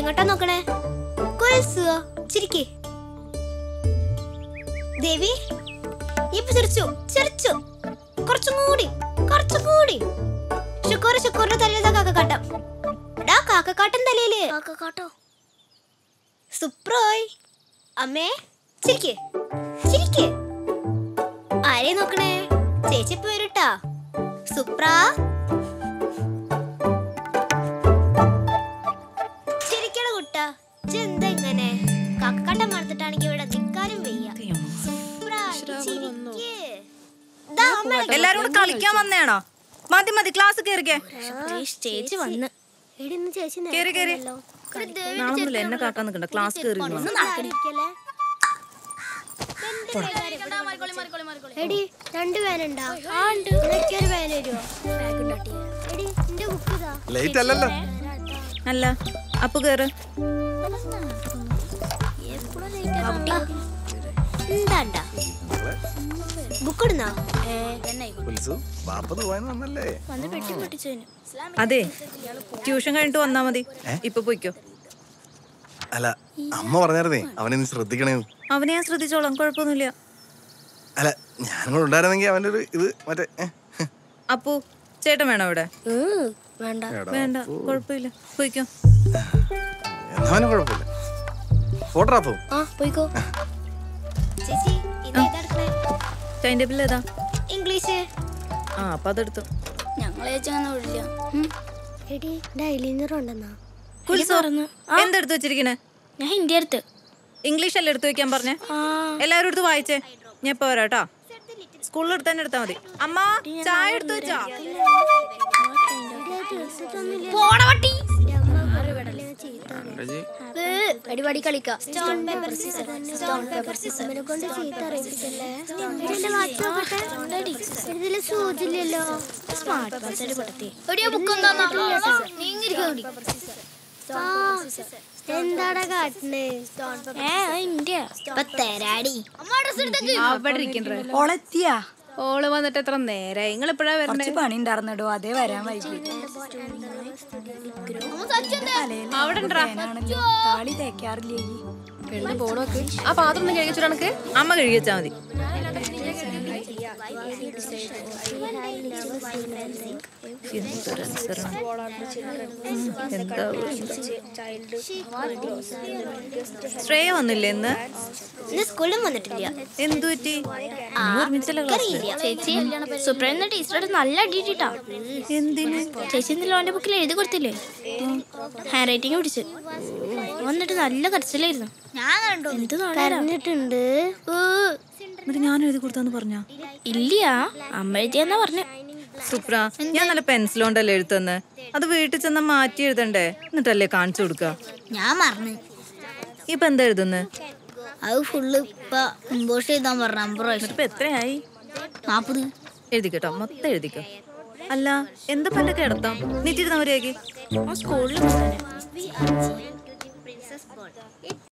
എങ്ങോട്ടാ നോക്കണേ കുൽസുവോ ചിരിക്കേ ദേവി ഇപ്പൊ ചിരിച്ചു ചിരിച്ചു കുറച്ചും കൂടി കുറച്ചും കൂടി ശുക്കൂർ ശുക്കൂറിന്റെ തലയിലതാ കാക്കക്കാട്ടം എടാ കാക്കക്കാട്ടൻ തലയില് കാക്കക്കാട്ടോ സുപ്രോയ് അമ്മേ ചിരിക്കേ ചിരിക്കേ ആരെ നോക്കണേ ചേച്ചി ഇപ്പൊ വരൂട്ടാ സുപ്ര ചിരിക്കണ കുട്ട ചെന്താ ഇങ്ങനെ കാക്കക്കാട്ടം മറന്നിട്ടാണെങ്കിൽ ഇവിടെ നിക്കാനും വയ്യ സുപ്ര ചിരിക്കേ ദാ അമ്മ എല്ലാരും കൂടെ കളിക്കാൻ വന്നേണോ മതി മതി ക്ലാസ് കേറിക്കേ ചേച്ചി വന്ന് ചേച്ചി കേറി കേറി നാളെ മുതൽ എന്നെ കാക്കാൻ നിൽക്കണ്ട ക്ലാസ് കേറി ഇരുന്നോ. എടി രണ്ട് പേനുണ്ടോ എനിക്കൊരു പേന വരുമോ എടി എന്റെ ബുക്ക് ഇതാ ലേറ്റ് അല്ലല്ലോ അല്ല അപ്പു കേറ് എന്താണ്ടാ ബുക്ക് ഇടുന്നോ ഉത്സു വാപ്പത് പോയെന്ന് വന്നല്ലേ അതെ ട്യൂഷൻ കഴിഞ്ഞിട്ട് വന്നാ മതി ഇപ്പൊ പോയിക്കോ അല്ല അമ്മ പറഞ്ഞായിരുന്നേ അവനെ നീ ശ്രദ്ധിക്കണേ അവനെ ഞാൻ ശ്രദ്ധിച്ചോളാം കുഴപ്പമൊന്നുമില്ല അല്ല ഞാനും കൂടെ ഉണ്ടായിരുന്നെങ്കിൽ അവന്റെ ഒരു ഇത് മറ്റേ ഏ, ഹ്. അപ്പു ചേട്ടൻ വേണോ ഇവിടെ വേണ്ട എടാ, വേണ്ട കുഴപ്പമില്ല പോയിക്കോ എന്നാ അവന് കുഴപ്പമില്ല ഫോട്ടോ അപ്പോ ആ പോയിക്കോ ചേച്ചി ഇത് ഏതാ എടുക്കണേ ടൈം ടേബിൾ ഏതാ ഇംഗ്ലീഷ് ആ അപ്പൊ അതെടുത്തു എടി ഡൈലിനർ ഉണ്ടെന്നാ കുൽസോ എന്തെടുത്ത് വെച്ചിരിക്കണേ ഞാൻ ഹിന്ദി എടുത്ത് ഇംഗ്ലീഷ് അല്ലേ എടുത്ത് വെക്കാൻ പറഞ്ഞേ എല്ലാവരും എടുത്ത് വായിച്ചേ ഞാൻ ഇപ്പൊ വരാട്ടോ സ്കൂളിൽ എടുത്ത് തന്നെ എടുത്താ മതി അമ്മ ചായ എടുത്ത് വെച്ചാ അടിപടി കളിക്കാം stone paper scissor stone paper scissor കൊണ്ട് ചീത്ത അറിയിപ്പിച്ചല്ലേ ഇതിന്റെ വാച്ച് നോക്കട്ടെ ഇതില് സൂചില്ലല്ലോ സ്മാർട്ട് വാച്ച് പൊട്ടത്തി ഒരു ബുക്ക് എന്താടാ കാട്ടുന്നേ തരാടി ഓളെത്തിയാ ഓള് വന്നിട്ട് എത്ര നേരായി നിങ്ങൾ എപ്പോഴാ വരണേ കുറച്ച് പണി ഉണ്ടായിരുന്നിടോ അതേ വരാൻ വൈകി അവിടെ ആണല്ലോ താളി തേക്കാറില്ലേ ഈ? പോണോക്ക് ആ പാത്രം ഒന്ന് കഴിച്ചു കണക്ക് അമ്മ കഴുകിച്ചാ മതി എന്തൊരനുസരണം. ഉം, എന്താ ശ്രേയ വന്നില്ലേ ഇന്ന് ഇന്ന് സ്കൂളിലും വന്നിട്ടില്ല എന്തു പറ്റി ഇന്ന് ഒരുമിച്ചല്ലേ ക്ലാസ് ചേച്ചി സുപ്രന്ന ടീച്ചറുടെ നല്ല അടിയിട്ടാ എന്തിന് ചേച്ചി ഇന്നലെ അവന്റെ ബുക്കിൽ എഴുതി കൊടുത്തില്ലേ ഹാൻഡ് റൈറ്റിംഗ് പിടിച്ച് വന്നിട്ട് നല്ല കരച്ചിലായിരുന്നു ഞാൻ കണ്ടു എന്ത് കരഞ്ഞിട്ടുണ്ട് എന്നിട്ട് ഞാൻ എഴുതി കൊടുത്താന്ന് പറഞ്ഞാ ഇല്ല അമ്മ എഴുതിയെന്നാ പറഞ്ഞു സുപ്ര ഞാൻ നല്ല പെൻസിൽ കൊണ്ടല്ലേ എഴുത്തന്ന് അത് വീട്ടിൽ ചെന്ന് മാറ്റി എഴുതണ്ടേ എന്നിട്ടല്ലേ കാണിച്ചു കൊടുക്ക ഞാൻ മറന്നു ഇപ്പൊ എന്താ എഴുതുന്നത് അത് ഫുള്ള് ഇപ്പൊ ഇമ്പോസ് ചെയ്താൻ പറഞ്ഞു അമ്പത് പ്രാവശ്യം ഇപ്പൊ എത്രയായി നാപ്പത് എഴുതിക്കട്ടോ മൊത്തം എഴുതിക്കോ അല്ല എന്താ പന്റെ കിടത്താം നീറ്റിരുന്നവരേക്ക് സ്കൂളിൽ